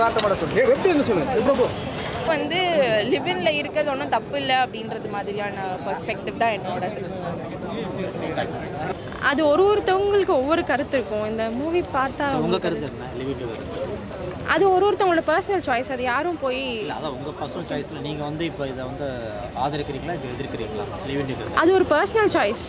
யதார்த்தமான சொல்லு எப்படி இருந்து சொல்லுங்க இப்போ வந்து லிவின்ல இருக்கிறது ஒன்றும் தப்பு இல்லை அப்படின்றது மாதிரியான பெர்ஸ்பெக்டிவ் தான் என்னோடது அது ஒரு ஒருத்தவங்களுக்கு ஒவ்வொரு கருத்து இருக்கும் இந்த மூவி பார்த்தா உங்கள் கருத்து என்ன லிவிட் அது ஒரு ஒருத்தவங்களோட பர்சனல் சாய்ஸ் அது யாரும் போய் இல்லை அதான் உங்கள் பர்சனல் சாய்ஸில் நீங்கள் வந்து இப்போ இதை வந்து ஆதரிக்கிறீங்களா இல்லை எதிர்க்கிறீங்களா லிவிட் இருக்கிறது அது ஒரு பர்சனல் சாய்ஸ்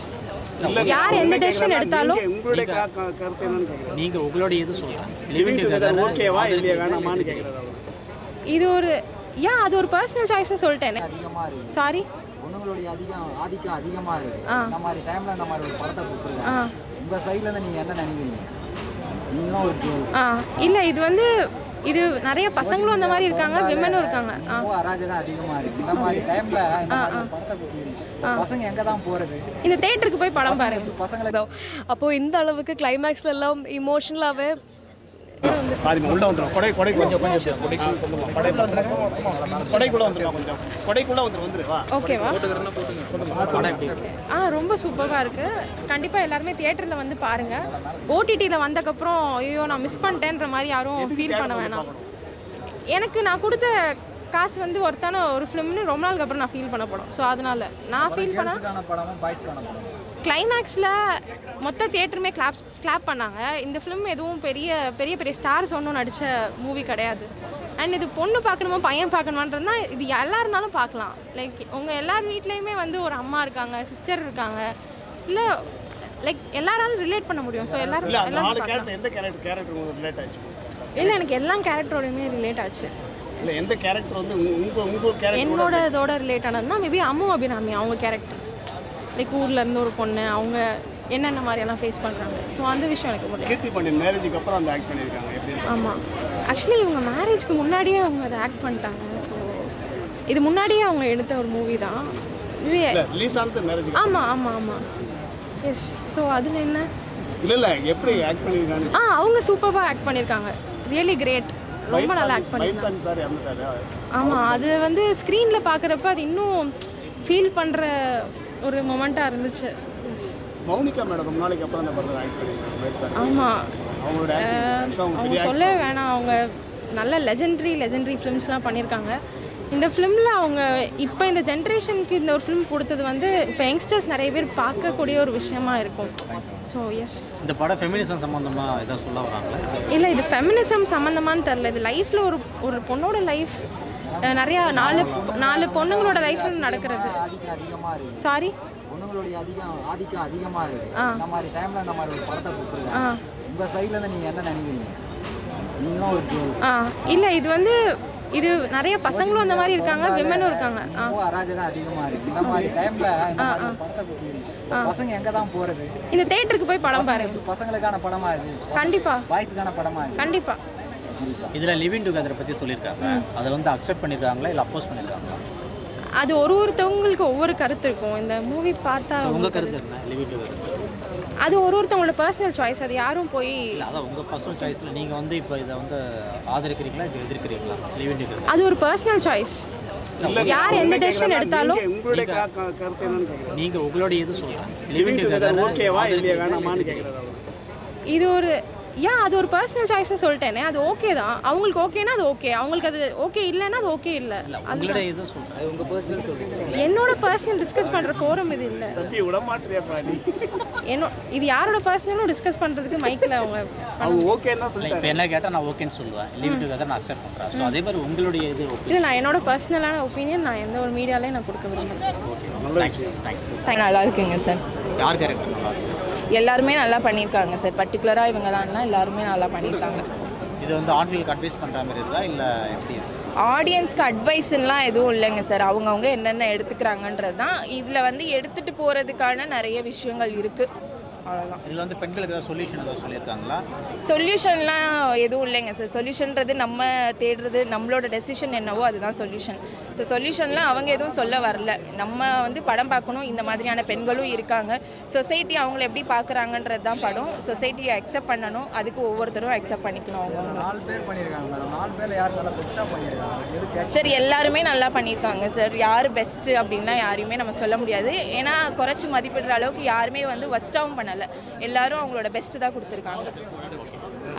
யார் எந்த டெசிஷன் எடுத்தாலும் உங்களுடைய க- க- கருத்து என்னன்னு கேட்குறேன் நீங்கள் உங்களுடைய இது சொல்கிறேன் லிவிங் லிவிட் டுகெதர் ஓகேவா இல்லையா வேணாமான்னு கேட்குறது இது ஒரு யா அது ஒரு பர்சனல் சாய்ஸை சொல்லிட்டேனே சாரி பொண்ணுங்களுடைய அதிகம் ஆதிக்கம் அதிகமாக இருக்குது ஆ. இந்த மாதிரி டைமில் இந்த மாதிரி ஒரு படத்தை ஆ கொடுத்துருக்காங்க உங்கள் சைட்லேருந்து நீங்கள் என்ன நினைக்கிறீங்க நீங்களும் ஒரு கேள் ஆ இல்லை இது வந்து இது நிறைய பசங்களும் அந்த மாதிரி இருக்காங்க விமனும் இருக்காங்க ஆ ரொம்ப அராஜகம் அதிகமாக இருக்குது இந்த மாதிரி டைமில் இந்த மாதிரி ஒரு படத்தை கொடுத்துருக்கீங்க பசங்க எங்கே தான் போகிறது இந்த தேட்டருக்கு போய் படம் பாருங்க பசங்களை அப்போது இந்த அளவுக்கு கிளைமேக்ஸ்ல எல்லாம் இமோஷனலாகவே சாரிம்மா உள்ள வந்துடும் கொடை கொடை கொஞ்சம் கொஞ்சம் கொடைக்குள்ள சொல்லுமா கொடைக்குள்ள வந்துடும் கொடைக்குள்ள வந்துடும் கொஞ்சம் கொடைக்குள்ள வந்துடும் வந்துரு வா ஓகேவா சொல்லுமா கொடை எப்படி ஆ ரொம்ப சூப்பராக இருக்குது கண்டிப்பாக எல்லாருமே தியேட்டரில் வந்து பாருங்கள் ஓடிடியில் வந்தக்கப்புறம் ஐயோ நான் மிஸ் பண்ணிட்டேன்ற மாதிரி யாரும் ஃபீல் பண்ண வேணாம் எனக்கு நான் கொடுத்த காசு வந்து ஒருத்தான ஒரு ஃபிலிம்னு ரொம்ப நாளுக்கு அப்புறம் நான் ஃபீல் பண்ண படம் ஸோ அதனால நான் ஃபீல் பண்ண கேர்ள்ஸுக்கான படமும் பாய்ஸ்க்கான படம் கிளைமேக்ஸில் மொத்த தியேட்டருமே கிளாப்ஸ் கிளாப் பண்ணாங்க இந்த ஃபிலிம் எதுவும் பெரிய பெரிய பெரிய ஸ்டார்ஸ் ஒன்றும் நடித்த மூவி கிடையாது அண்ட் இது பொண்ணு பார்க்கணுமோ பையன் பார்க்கணுமான்றதுனா இது எல்லாருனாலும் பார்க்கலாம் லைக் உங்கள் எல்லார் வீட்லேயுமே வந்து ஒரு அம்மா இருக்காங்க சிஸ்டர் இருக்காங்க இல்லை லைக் எல்லாராலும் ரிலேட் பண்ண முடியும் ஸோ எல்லாரும் இல்ல அந்த எல்லாரும் நாலு பார்க்கலாம் கேரக்டர் எந்த கேரக்டர் கேரக்டர் உங்களுக்கு ரிலேட் ஆச்சு இல்லை எனக்கு எல்லா கேரக்டரோடையுமே ரிலேட் ஆச்சு இல்ல எந்த கேரக்டர் வந்து உங்க- உங்க உங்க கேரக்டர் என்னோட இதோட ரிலேட் ஆனதுன்னா மேபி அம்மு அபிராமி அவங்க கேரக்டர் லைக் ஊர்ல இருந்து ஒரு பொண்ணு அவங்க என்னென்ன மாதிரியெல்லாம் ஃபேஸ் பண்ணுறாங்க ஸோ அந்த விஷயம் எனக்கு முடியும் கீர்த்தி பாண்டியன் மேரேஜுக்கு அப்புறம் அந்த ஆக்ட் பண்ணியிருக்காங்க எப்படி இருக்கு? ஆமாம் ஆக்சுவலி இவங்க மேரேஜ்க்கு முன்னாடியே அவங்க அதை ஆக்ட் பண்ணிட்டாங்க ஸோ இது முன்னாடியே அவங்க எடுத்த ஒரு மூவி தான் இது இல்ல ரிலீஸ் ஆனது மேரேஜுக்கு ஆமாம் ஆமாம் ஆமாம் எஸ் ஸோ அதில் என்ன இல்ல இல்ல எப்படி ஆக்ட் பண்ணியிருக்காங்க ஆ அவங்க சூப்பராக ஆக்ட் பண்ணியிருக்காங்க ரியலி கிரேட் ரொம்ப நல்லா ஆக்ட் பண்ணியிருக்காங்க பைசான் சார் இறந்துட்டாரு ஆமாம் அது வந்து ஸ்க்ரீனில் பார்க்குறப்ப அது இன்னும் ஃபீல் பண்ணுற ஒரு மொமெண்ட்டாக இருந்துச்சு எஸ் மௌனிகா மேடம் ரொம்ப நாளைக்கு அப்புறம் அந்த படத்தில் ஆக்ட் பண்ணியிருக்காங்க பைசான் ஆமாம் அவங்களோட acting, அவங்க அவங்க பெரிய சொல்லவே வேணாம் அவங்க நல்ல லெஜெண்டரி லெஜெண்டரி ஃபிலிம்ஸ்லாம் பண்ணியிருக்காங்க இந்த ஃபிலிமில் அவங்க இப்போ இந்த ஜென்ரேஷனுக்கு இந்த ஒரு ஃபிலிம் கொடுத்தது வந்து இப்போ யங்ஸ்டர்ஸ் நிறைய பேர் பார்க்கக்கூடிய ஒரு விஷயமா இருக்கும் ஸோ எஸ் இந்த படம் ஃபெமினிசம் சம்மந்தமாக ஏதாவது சொல்ல வராங்களா இல்லை இது ஃபெமினிசம் சம்மந்தமான்னு தெரில இது லைஃப்பில் ஒரு ஒரு பொண்ணோட லைஃப் நிறையா நாலு நாலு பொண்ணுங்களோட லைஃப்பில் நடக்கிறது ஆதிக்கம் அதிகமாக இருக்குது சாரி பொண்ணுங்களுடைய அதிகம் ஆதிக்கம் அதிகமாக இருக்குது ஆ. இந்த மாதிரி டைமில் இந்த மாதிரி ஒரு படத்தை ஆ கொடுத்துருக்காங்க உங்கள் சைட்லேருந்து நீங்கள் என்ன நினைக்கிறீங்க நீங்களும் ஒரு கேள் ஆ இல்லை இது வந்து இது நிறைய பசங்களும் அந்த மாதிரி இருக்காங்க விமனும் இருக்காங்க ஆ ரொம்ப அராஜகம் அதிகமாக இருக்குது இந்த மாதிரி டைமில் இந்த மாதிரி ஒரு படத்தை கொடுத்துருக்கீங்க பசங்க எங்கே தான் போகிறது இந்த தேட்டருக்கு போய் படம் பாருங்க பசங்களுக்கான படமா இது கண்டிப்பா பாய்ஸுக்கான படமா இது கண்டிப்பா இதில் லிவிங் டுகெதரை பற்றி சொல்லியிருக்காங்க அதை வந்து அக்செப்ட் பண்ணியிருக்காங்களா இல்லை அப்போஸ் பண்ணியிருக்காங்களா அது ஒரு ஒருத்தவங்களுக்கு ஒவ்வொரு கருத்து இருக்கும் இந்த மூவி பார்த்தா உங்கள் கருத்து என்ன லிவிங் டுகெதர் அது ஒரு ஒருத்தவங்களோட பர்சனல் சாய்ஸ் அது யாரும் போய் இல்லை அதான் உங்கள் பர்சனல் சாய்ஸில் நீங்கள் வந்து இப்போ இதை வந்து ஆதரிக்கிறீங்களா இல்லை எதிர்க்கிறீங்களா லிவிங் டுகெதர் அது ஒரு பர்சனல் சாய்ஸ் யார் எந்த டெசிஷன் எடுத்தாலும் நீங்க உங்களுடைய க- க- கருத்து என்னன்னு கேட்குறேன் நீங்கள் உங்களுடைய இது சொல்கிறேன் லிவிங் லிவிங் டுகெதர் டுகெதர் ஓகேவா இல்லையா வேணாமான்னு கேட்குறது இது ஒரு யா அது ஒரு பர்சனல் சாய்ஸை சொல்லிட்டேனே அது ஓகே தான் அவங்களுக்கு ஓகேனா அது ஓகே அவங்களுக்கு அது ஓகே இல்லைன்னா அது ஓகே இல்லை உங்களுடைய இது சொல்கிறேன் உங்கள் பர்சனல் சொல்றீங்க என்னோட பர்சனல் டிஸ்கஸ் பண்ணுற ஃபோரம் இது இல்லை தம்பி விட மாட்டேறியாப்பா நீ என்னோ இது யாரோட பர்சனலும் டிஸ்கஸ் பண்ணுறதுக்கு மைக்கில் அவங்க அவங்க ஓகேன்னு தான் இப்போ சொல்லிட்டாங்க என்ன கேட்டால் நான் ஓகேன்னு சொல்லுவேன் லிவிங் டுகெதர் நான் அக்செப்ட் பண்ணுறேன் ஸோ அதே மாதிரி உங்களுடைய இது ஓகே இல்லை நான் என்னோட பர்சனலான ஒப்பீனியன் நான் எந்த ஒரு மீடியாலையும் நான் கொடுக்க விரும்புகிறேன் தேங்க்ஸ் தேங்க்ஸ் நல்லா இருக்குங்க சார் யார் கேரக்டர் நல்லா இருக்கு எல்லாருமே நல்லா பண்ணியிருக்காங்க சார் பர்டிகுலராக இவங்க தான்னா எல்லாருமே நல்லா பண்ணியிருக்காங்க இது வந்து ஆண்களுக்கு அட்வைஸ் பண்ணுற மாதிரி இருக்கா இல்லை எப்படி இருக்கு ஆடியன்ஸ்க்கு அட்வைஸ்லாம் எதுவும் இல்லைங்க சார் அவங்கவுங்க என்னென்ன எடுத்துக்கிறாங்கன்றது தான் இதில் வந்து எடுத்துகிட்டு போகிறதுக்கான நிறைய விஷயங்கள் இருக்குது அவ்வளோதான் இதில் வந்து பெண்களுக்கு ஏதாவது சொல்யூஷன் ஏதாவது சொல்லியிருக்காங்களா சொல்யூஷன்லாம் எதுவும் இல்லைங்க சார் சொல்யூஷன்றது நம்ம தேடுறது நம்மளோட டெசிஷன் என்னவோ அதுதான் சொல்யூஷன் ஸோ சொல்யூஷன்லாம் அவங்க எதுவும் சொல்ல வரல நம்ம வந்து படம் பார்க்கணும் இந்த மாதிரியான பெண்களும் இருக்காங்க சொசைட்டி அவங்கள எப்படி பார்க்குறாங்கன்றது தான் படம் சொசைட்டியை அக்செப்ட் பண்ணணும் அதுக்கு ஒவ்வொருத்தரும் அக்செப்ட் பண்ணிக்கணும் அவங்கவுங்க நாலு பேர் பண்ணியிருக்காங்க மேடம் நாலு பேர்ல யார் நல்லா பெஸ்ட்டாக பண்ணியிருக்காங்க எது கேட்க சார் எல்லாருமே நல்லா பண்ணியிருக்காங்க சார் யார் பெஸ்ட்டு அப்படின்லாம் யாரையுமே நம்ம சொல்ல முடியாது ஏன்னா குறைச்சி மதிப்பிடுற அளவுக்கு யாருமே வந்து ஒஸ்ட்டாகவும் பண்ணலை எல்லாரும் அவங்களோட பெஸ்ட்டு தான் கொடுத்துருக்காங்க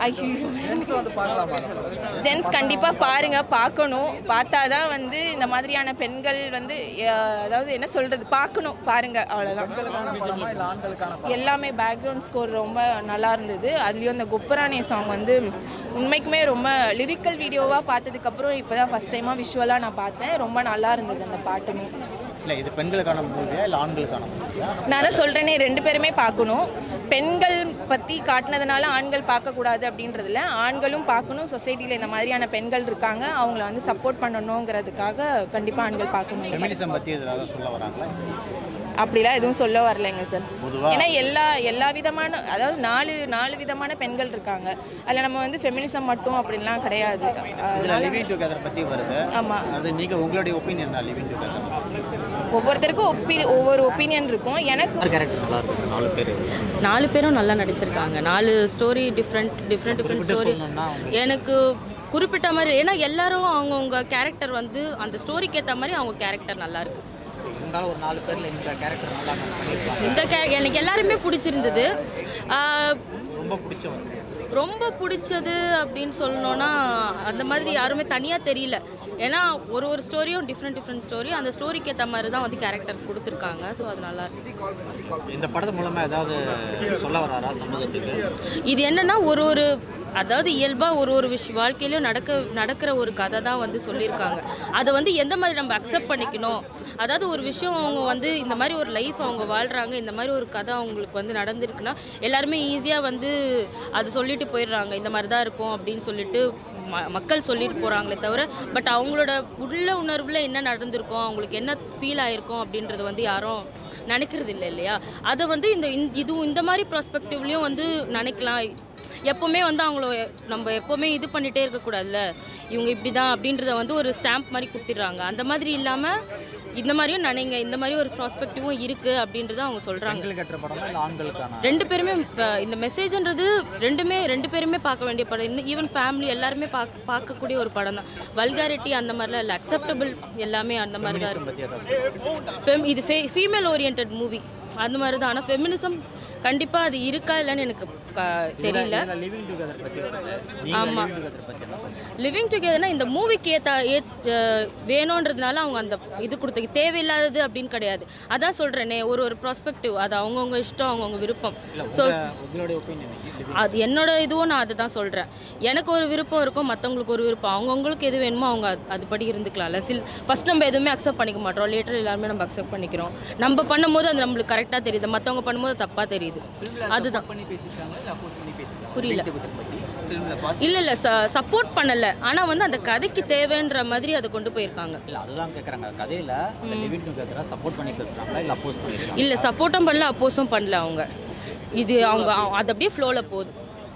ஐயோ வந்து பார்க்கலாமா ஜென்ஸ் கண்டிப்பாக பாருங்க பார்க்கணும் பார்த்தா தான் வந்து இந்த மாதிரியான பெண்கள் வந்து அஹ், அதாவது என்ன சொல்கிறது பார்க்கணும் பாருங்க அவ்வளோதான் இல்லை ஆண்களுக்கான எல்லாமே பேக்ரவுண்ட் ஸ்கோர் ரொம்ப நல்லா இருந்தது அதுலேயும் அந்த குப்பராணி சாங் வந்து உண்மைக்குமே ரொம்ப லிரிக்கல் வீடியோவாக பார்த்ததுக்கப்புறம் இப்போ தான் ஃபஸ்ட் டைமாக விஷுவலாக நான் பார்த்தேன் ரொம்ப நல்லா இருந்தது அந்த பாட்டுமே இல்லை இது பெண்களுக்கான மூவியா இல்லை ஆண்களுக்கான மூவியா நான் தான் சொல்கிறேனே ரெண்டு பேருமே பார்க்கணும் பெண்கள் பற்றி காட்டினதுனால ஆண்கள் பார்க்கக்கூடாது அப்படின்றதுல ஆண்களும் பார்க்கணும் சொசைட்டியில் இந்த மாதிரியான பெண்கள் இருக்காங்க அவங்கள வந்து சப்போர்ட் பண்ணணுங்கிறதுக்காக கண்டிப்பாக ஆண்கள் பார்க்கணும் ஃபெமினிசம் பற்றி ஏதாவது சொல்ல வராங்களா அப்படிலாம் எதுவும் சொல்ல வரலைங்க சார் பொதுவா? ஏன்னா எல்லா எல்லா விதமான அதாவது நாலு நாலு விதமான பெண்கள் இருக்காங்க அதில் நம்ம வந்து ஃபெமினிசம் மட்டும் அப்படின்லாம் கிடையாது இதில் அதனால லிவிங் டுகெதர் பற்றி வருது ஆமாம் அது நீங்கள் உங்களுடைய ஒப்பீனியன் தான் லிவிங் டுகெதர் ஒவ்வொருத்தருக்கும் ஒப்பி ஒவ்வொரு ஒப்பீனியன் இருக்கும் எனக்கு யார் கேரக்டர் நல்லா இருக்கு நாலு பேர் நாலு பேரும் நல்லா நடிச்சிருக்காங்க நாலு ஸ்டோரி டிஃப்ரெண்ட் டிஃப்ரெண்ட் டிஃப்ரெண்ட் குறிப்பிட்டு ஸ்டோரி சொல்லணும்னா உங்களுக்கு எனக்கு குறிப்பிட்ட மாதிரி ஏன்னா எல்லாரும் அவங்கவுங்க கேரக்டர் வந்து அந்த ஸ்டோரிக்கு ஏற்ற மாதிரி அவங்க கேரக்டர் நல்லா இருக்கு இருந்தாலும் ஒரு நாலு பேரில் இந்த கேரக்டர் நல்லா பண்ணியிருக்காங்க இந்த கே எனக்கு எல்லாருமே பிடிச்சிருந்தது ஆஹ், ரொம்ப பிடிச்சவங்க ரொம்ப பிடிச்சது அப்படின்னு சொல்லணும்னா அந்த மாதிரி யாருமே தனியாக தெரியல ஏன்னா ஒரு ஒரு ஸ்டோரியும் டிஃப்ரெண்ட் டிஃப்ரெண்ட் ஸ்டோரி அந்த ஸ்டோரிக்கு ஏற்ற மாதிரி தான் வந்து கேரக்டர் கொடுத்துருக்காங்க ஸோ அது நல்லா இருக்கு இந்த படத்து மூலமாக ஏதாவது சொல்ல வராரா சமூகத்துக்கு இது என்னன்னா ஒரு ஒரு அதாவது இயல்பாக ஒரு ஒரு விஷயம் வாழ்க்கையிலும் நடக்க நடக்கிற ஒரு கதை தான் வந்து சொல்லியிருக்காங்க அதை வந்து எந்த மாதிரி நம்ம அக்செப்ட் பண்ணிக்கணும் அதாவது ஒரு விஷயம் அவங்க வந்து இந்த மாதிரி ஒரு லைஃப் அவங்க வாழ்கிறாங்க இந்த மாதிரி ஒரு கதை அவங்களுக்கு வந்து நடந்திருக்குன்னா எல்லாருமே ஈஸியாக வந்து அது சொல்லிட்டு போயிடுறாங்க இந்த மாதிரி தான் இருக்கும் அப்படின்னு சொல்லிட்டு ம மக்கள் சொல்லிட்டு போகிறாங்களே தவிர பட் அவங்களோட உள்ள உணர்வில் என்ன நடந்திருக்கும் அவங்களுக்கு என்ன ஃபீல் ஆயிருக்கும் அப்படின்றது வந்து யாரும் நினைக்கிறது இல்லை இல்லையா அதை வந்து இந்த இந்த- இதுவும் இந்த மாதிரி ப்ராஸ்பெக்டிவ்லேயும் வந்து நினைக்கலாம் எப்போவுமே வந்து அவங்கள நம்ம எப்போவுமே இது பண்ணிகிட்டே இருக்கக்கூடாதுல்ல இவங்க இப்படி தான் அப்படின்றத வந்து ஒரு ஸ்டாம்ப் மாதிரி கொடுத்துட்றாங்க அந்த மாதிரி இல்லாமல் இந்த மாதிரியும் நினைங்க இந்த மாதிரி ஒரு ப்ராஸ்பெக்டிவும் இருக்குது அப்படின்றத அவங்க சொல்கிறாங்க பெண்கள் கட்டுற படமா இல்லை ஆண்களுக்கான ரெண்டு பேருமே இப்போ இந்த மெசேஜ்ன்றது ரெண்டுமே ரெண்டு பேருமே பார்க்க வேண்டிய படம் இன்னும் ஈவன் ஃபேமிலி எல்லாருமே பார்க்க பார்க்கக்கூடிய ஒரு படம் தான் வல்காரிட்டி அந்த மாதிரிலாம் இல்லை அக்செப்டபிள் எல்லாமே அந்த மாதிரி தான் பற்றி இருக்குது ஏதாவது ஃபெம் இது ஃபே ஃபீமேல் ஓரியன்ட் மூவி அந்த மாதிரி தான் ஆனால் ஃபெமினிசம் கண்டிப்பாக அது இருக்கா இல்லைன்னு எனக்கு க தெரியல லிவிங் டுகெதர் பற்றி வருது நீங்கள் ஆமா. லிவிங் டுகெதர் பற்றி என்ன சொல்றீங்க? லிவிங் டுகெதர்னா இந்த மூவிக்கு ஏற்ற ஏ அஹ் வேணுன்றதுனால அவங்க அந்த இது கொடுத்த தேவையில்லாதது அப்படின்னு கிடையாது அதான் சொல்கிறேனே ஒரு ஒரு ப்ராஸ்பெக்டிவ் அது அவங்கவுங்க இஷ்டம் அவங்கவுங்க விருப்பம் ஸோ உங்க- உங்களுடைய ஒப்பீனியன் அது என்னோட இதுவும் நான் அதை தான் சொல்கிறேன் எனக்கு ஒரு விருப்பம் இருக்கும் மற்றவங்களுக்கு ஒரு விருப்பம் அவங்கவுங்களுக்கு எது வேணுமோ அவங்க அது அதுபடி இருந்துக்கலாம்ல சில் ஃபஸ்ட் நம்ம எதுவுமே அக்செப்ட் பண்ணிக்க மாட்டோம் லேட்டர் எல்லாருமே நம்ம அக்செப்ட் பண்ணிக்கிறோம் நம்ம பண்ணும்போது அது நம்மளுக்கு கரெக்டாக தெரியுது மற்றவங்க பண்ணும்போது தப்பாக தெரியுது அதுதான் பண்ணி பேசியிருக்காங்க இல்லை அப்போஸ் பண்ணி பேசியிருக்காங்க புரியல. பற்றி ஃபிலிமில் பார்த்து இல்லை இல்லை ச சப்போர்ட் பண்ணலை ஆனால் வந்து அந்த கதைக்கு தேவைன்ற மாதிரி அதை கொண்டு போயிருக்காங்க இல்லை அதுதான் கேட்குறாங்க கதையில் இந்த லிவிங் டுகெதரை சப்போர்ட் பண்ணி பேசுகிறாங்களா இல்லை அப்போஸ் பண்ணியிருக்காங்க இல்லை சப்போர்ட்டும் பண்ணல அப்போஸும் பண்ணல அவங்க இது அவங்க அவ- அது அப்படியே ஃப்ளோவில் போகுது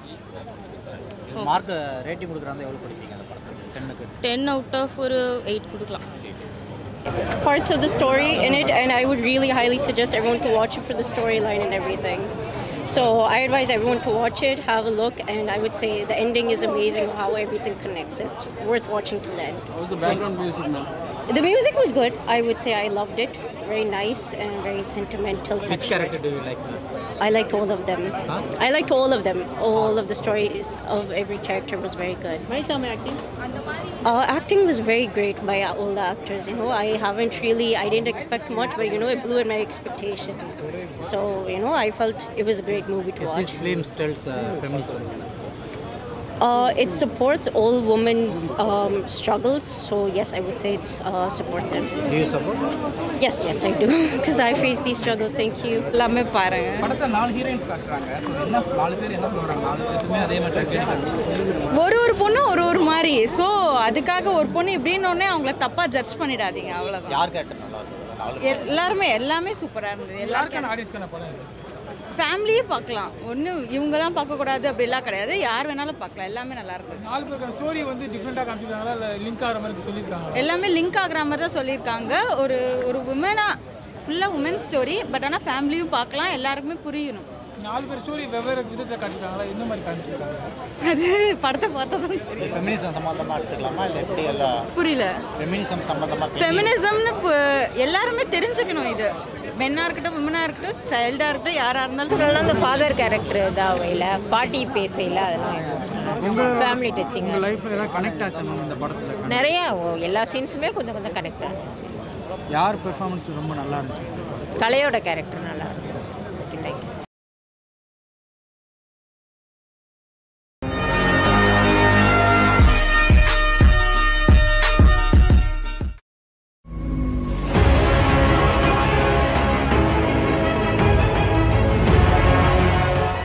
மார்க் ரேட்டிங் கொடுக்குறாங்க எவ்வளோ கொடுப்பீங்க அந்த படத்துக்கு டென்னுக்கு டென் அவுட் ஆஃப் ஒரு எயிட் கொடுக்கலாம் parts of the story in it, and I would really highly suggest everyone to watch it for the storyline and everything. So I advise everyone to watch it, have a look, and I would say the ending is amazing how everything connects. It's worth watching till the end. How's the background music, man? The music was good. I would say I loved it. Very nice and very sentimental. Which touch. Character do you like I liked all of them. I liked all of them. All of the stories of every character was very good. Uh, acting was very great by all the actors. You know, I haven't really, I didn't expect much, but you know, it blew in my expectations. So you know, I felt it was a great movie to Is watch. this film tells uh, feminism? Uh, it supports all women's um, struggles. So yes, I would say it uh, supports them. Do you support? Yes, yes, I do, because I face these struggles. Thank you. எல்லாமே பாருங்க படத்தை நாலு heroines காட்டுறாங்க so என்ன நாலு பேர் என்ன சொல்கிறாங்க நாலு பேருக்குமே அதே மாதிரி ட்ரெண்ட் ஒரு ஒரு பொண்ணும் ஒரு ஒரு மாதிரி ஸோ அதுக்காக ஒரு பொண்ணு இப்படின்னோடனே அவங்கள தப்பாக ஜட்ஜ் பண்ணிடாதீங்க அவ்வளோதான் யார் கேரக்டர் நல்லா இருக்கும் நாலு எல்லாருமே எல்லாமே சூப்பராக இருந்தது எல்லாருக்கும் ஆடியன்ஸ்க்கான படம் இது ஃபேமிலியே பார்க்கலாம் ஒன்றும் இவங்கெல்லாம் பார்க்கக்கூடாது அப்படிலாம் கிடையாது யார் வேணாலும் பார்க்கலாம் எல்லாமே நல்லா இருந்தது நாலு பேருக்கு ஸ்டோரி வந்து டிஃப்ரெண்ட்டாக காமிச்சிருக்காங்களா இல்லை லிங்க் ஆகிற மாதிரி சொல்லியிருக்காங்க எல்லாமே லிங்க் ஆகுற மாதிரி தான் சொல்லியிருக்காங்க ஒரு ஒரு உமனாக ஃபுல்லாக உமன் ஸ்டோரி பட் ஆனால் ஃபேமிலியும் பார்க்கலாம் எல்லாருக்குமே புரியணும் நாலு பேர் ஸ்டோரி வெவ்வேறு விதத்தில் காட்டிருக்காங்களா என்ன மாதிரி காமிச்சிருக்காங்க அது படத்தை பார்த்தா தான் இது ஃபெமினிசம் சம்மந்தமாக எடுத்துக்கலாமா இல்லை எப்படி எல்லாம் புரியல ஃபெமினிசம் சம்மந்தமாக ஃபெமினிசம்னு இப்போ எல்லாருமே தெரிஞ்சுக்கணும் இது மென்னாக இருக்கட்டும் உமனாக இருக்கட்டும் சைல்டாக இருக்கட்டும் யாராக இருந்தாலும் அந்த ஃபாதர் கேரக்டர் இதாவையில் பாட்டி பேசையில் அதெல்லாம் ஃபேமிலி டச்சிங் உங்கள் லைஃப்பில் ஏதாவது கனெக்ட் ஆச்சா மேம் இந்த படத்தில் நிறையா ஓ- எல்லா சீன்ஸுமே கொஞ்சம் கொஞ்சம் கனெக்ட் ஆச்சு யார் பெர்ஃபார்மன்ஸ் ரொம்ப நல்லா இருந்துச்சு கலையோட கேரக்டர் நல்லா இருந்துச்சு ஓகே தேங்க்யூ